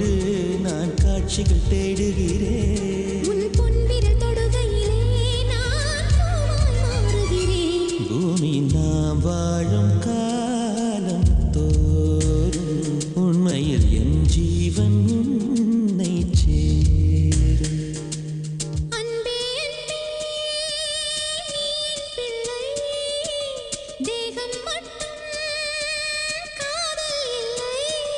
கொண்டு நான் காட்சிகள் தேடுகிறேன் உன் பொன்விரல் தொடுகையிலே நான் பூவாய் மாறுகிறேன் பூமி நாம் வாழும் காலம் தோறும் உண்மையில் என் ஜீவன் உன்னை சேரும் அன்பே அன்பே நீ என் பிள்ளை தேகம் மட்டும் காதல் இல்லை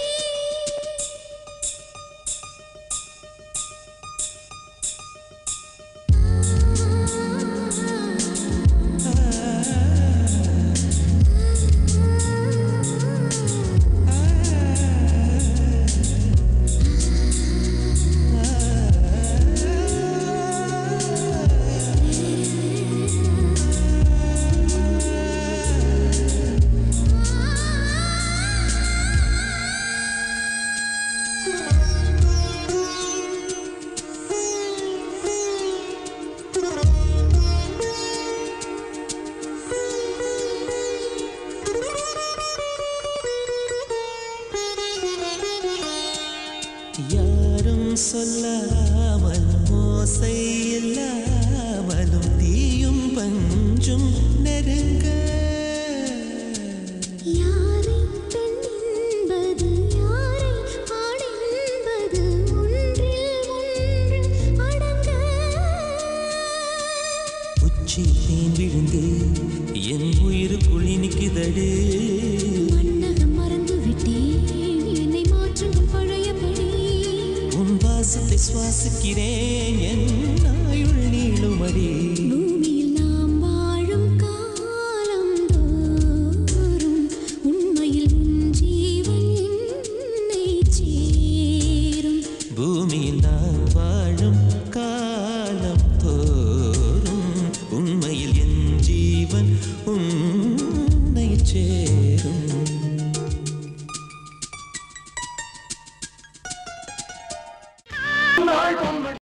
யாரும் சொல்லாமல் மோசை இல்லாமலும் தீயும் பஞ்சும் நெருங்க யாரை பெண் என்பது யாரை ஆண் என்பது ஒன்றில் ஒன்று அடங்க உச்சி தேன் விழுந்து என் உயிருக்குள் இனிக்குதடு மன்னகம் மறந்து விட்டேன் என்னை மாற்றுங்கள் பழையபடி உன் வாசத்தை சுவாசிக்கிறேன் என் ஆயுள் நீளுமடி பூமியில் நாம் வாழும் காலம் தோறும் உண்மையில் உன் ஜீவன் என்னை சேரும் பூமியில் நான் வாழும் காலம் தோறும் உண்மையில் என் ஜீவன் உன்னை சேரும்